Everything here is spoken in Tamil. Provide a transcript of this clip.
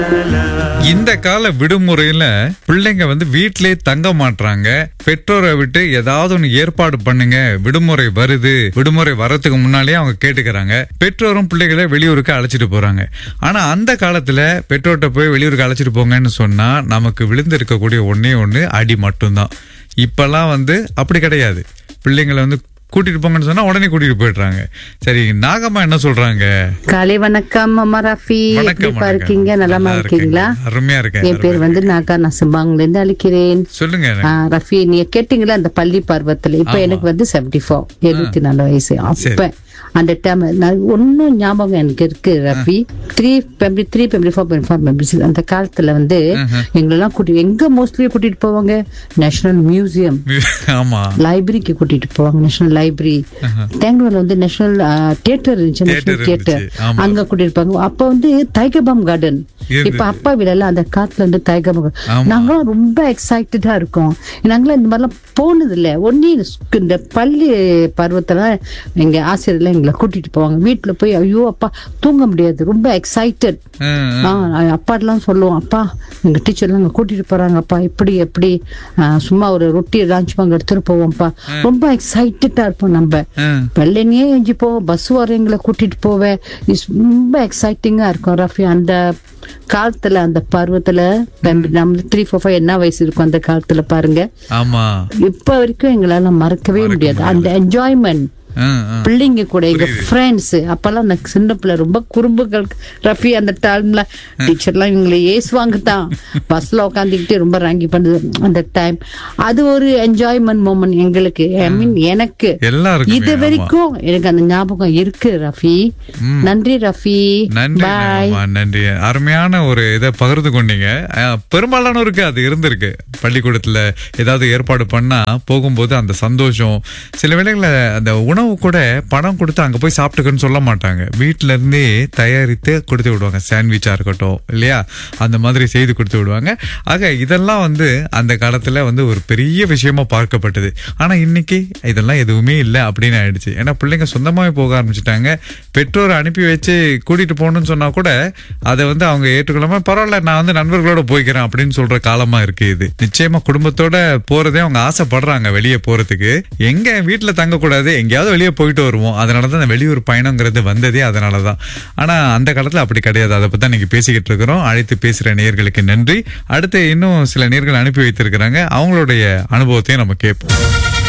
இந்த கால விடுமுறையில பிள்ளைங்க வந்து வீட்டிலே தங்க மாட்றாங்க பெற்றோரை விட்டு ஏதாவது ஒன்று ஏற்பாடு பண்ணுங்க விடுமுறை வருது விடுமுறை வரதுக்கு முன்னாலேயே அவங்க கேட்டுக்கிறாங்க பெற்றோரும் பிள்ளைகளை வெளியூருக்கு அழைச்சிட்டு போறாங்க ஆனா அந்த காலத்துல பெற்றோர்கிட்ட போய் வெளியூருக்கு அழைச்சிட்டு போங்கன்னு சொன்னா நமக்கு விழுந்து இருக்கக்கூடிய ஒன்னே ஒண்ணு அடி மட்டும்தான் இப்பெல்லாம் வந்து அப்படி கிடையாது பிள்ளைங்களை வந்து கூட்டிட்டு போங்கன்னு சொன்னா உடனே கூட்டிட்டு போயிடுறாங்க சரி நாகம்மா என்ன சொல்றாங்க காலை வணக்கம் அம்மா ரஃபி வணக்கம் எப்படிப்பா வணக்கம். இருக்கீங்க நலமா நல்லா இருக்கீங்களா இருக்கேன். அருமையா இருக்கேன் என் பேர் வந்து நாகா நான் சிம்பாங்ல இருந்து அழைக்கிறேன் சொல்லுங்க ஆ, ரஃபி நீங்க கேட்டீங்களா அந்த பள்ளி பருவத்துல இப்ப எனக்கு வந்து செவன்டி ஃபோர் எழுபத்தி நாலு வயசு அப்ப அந்த டைம் நான் ஒன்னும் ஞாபகம் எனக்கு இருக்கு Rafi three family three family four family four members அந்த காலத்துல வந்து எங்களெல்லாம் கூட்டி எங்க மோஸ்ட்லி கூட்டிட்டு போவாங்க நேஷனல் மியூசியம் ஆமா லைப்ரரிக்கு கூட்டிட்டு போவாங்க நேஷனல் லைப்ரரி தேங்கூர்ல வந்து நேஷனல் தியேட்டர் இருந்துச்சு Theatre நேஷனல் தியேட்டர் இருந்துச்சு, ஆமா. அங்க கூட்டிட்டு போவாங்க அப்ப வந்து டைகர்பாம் கார்டன் இருந்தது. இப்ப அப்பா வீடெல்லாம் அந்த காட்டுல இருந்து டைகர்பாம் ஆமா. நாங்களும் ரொம்ப எக்ஸைட்டடா இருக்கோம் நாங்களும் இந்த மாதிரிலாம் போனது இல்ல ஒன்னே இந்த பள்ளி பருவத்துல எங்க ஆசிரியர்லாம் எங்களை கூட்டிட்டு போவாங்க வீட்டுல போய் ஐயோ அப்பா தூங்க முடியாது ரொம்ப எக்ஸைட்டட் ம், ம். அப்பாட்டெல்லாம் சொல்லுவோம் அப்பா எங்க டீச்சர்லாம் அங்க கூட்டிட்டு போறாங்க அப்பா இப்படி எப்படி ஆ, சும்மா ஒரு ரொட்டி லான்ச் வாங்க எடுத்துட்டு போவோம்ப்பா ரொம்ப எக்ஸைட்டடா இருப்போம் நம்ம ம். வெள்ளனையே எஞ்சி போவோம் பஸ் வர எங்களை கூட்டிட்டு போவேன் It's ரொம்ப எக்ஸைட்டிங்கா இருக்கும் ரஃபி அந்த காலத்துல அந்த பருவத்துல நம்ம த்ரீ ஃபோர் ஃபைவ் என்ன வயசு இருக்கும் அந்த காலத்துல பாருங்க ஆமா இப்ப வரைக்கும் எங்களால மறக்கவே முடியாது அந்த என்ஜாய்மெண்ட் ம், ம். பிள்ளைங்க கூட எங்க ஃப்ரெண்ட்ஸ் அப்பெல்லாம் நான் சின்ன பிள்ளை ரொம்ப குறும்புகள் ரஃபி அந்த டைம்ல டீச்சர்லாம் இவங்களை ஏசுவாங்க தான் பஸ்ல உட்காந்துக்கிட்டு ரொம்ப ராங்கி பண்ணுது அந்த டைம் அது ஒரு என்ஜாய்மெண்ட் மூமெண்ட் எங்களுக்கு ஐ மீன் எனக்கு எல்லாருக்குமே, இது ஆமா. வரைக்கும் எனக்கு அந்த ஞாபகம் இருக்கு ரஃபி நன்றி ரஃபி நன்றி பாய் நாகம்மா, நன்றி அருமையான ஒரு இதை பகிர்ந்து கொண்டீங்க அஹ், பெரும்பாலானோருக்கு அது இருந்திருக்கு பள்ளிக்கூடத்துல ஏதாவது ஏற்பாடு பண்ணா போகும்போது அந்த சந்தோஷம் சில வேளைகள்ல அந்த உணவு கூட பணம் கொடுத்து அங்க போய் சாப்பிட்டுக்கன்னு சொல்ல மாட்டாங்க வீட்ல இருந்தே தயாரித்து கொடுத்து விடுவாங்க சாண்ட்விச்சா இருக்கட்டும் இல்லையா அந்த மாதிரி செய்து கொடுத்து விடுவாங்க ஆக இதெல்லாம் வந்து அந்த காலத்துல வந்து ஒரு பெரிய விஷயமா பார்க்கப்பட்டது ஆனா இன்னைக்கு இதெல்லாம் எதுவுமே இல்லை அப்படின்னு ஆயிடுச்சு ஏன்னா பிள்ளைங்க சொந்தமாவே போக ஆரம்பிச்சிட்டாங்க பெற்றோரை அனுப்பி வச்சு கூட்டிட்டு போகணும்னு சொன்னா கூட அதை வந்து அவங்க ஏற்றுக்கொள்ளாம பரவாயில்ல நான் வந்து நண்பர்களோட போய்க்கிறேன் அப்படின்னு சொல்ற காலமா இருக்கு இது நிச்சயமா குடும்பத்தோட போறதே அவங்க ஆசைப்படுறாங்க வெளியே போறதுக்கு எங்க வீட்டுல தங்கக்கூடாது எங்கேயாவது வெளியே போயிட்டு வருவோம் அதனாலதான் அந்த வெளியூர் பயணங்கிறது வந்ததே அதனாலதான் ஆனா அந்த காலத்துல அப்படி கிடையாது அதை பத்தி தான் இன்னைக்கு பேசிக்கிட்டு இருக்கிறோம் அழைத்து பேசுற நேயர்களுக்கு நன்றி அடுத்து இன்னும் சில நேர்கள் அனுப்பி வைத்திருக்கிறாங்க அவங்களுடைய அனுபவத்தையும் நம்ம கேட்போம்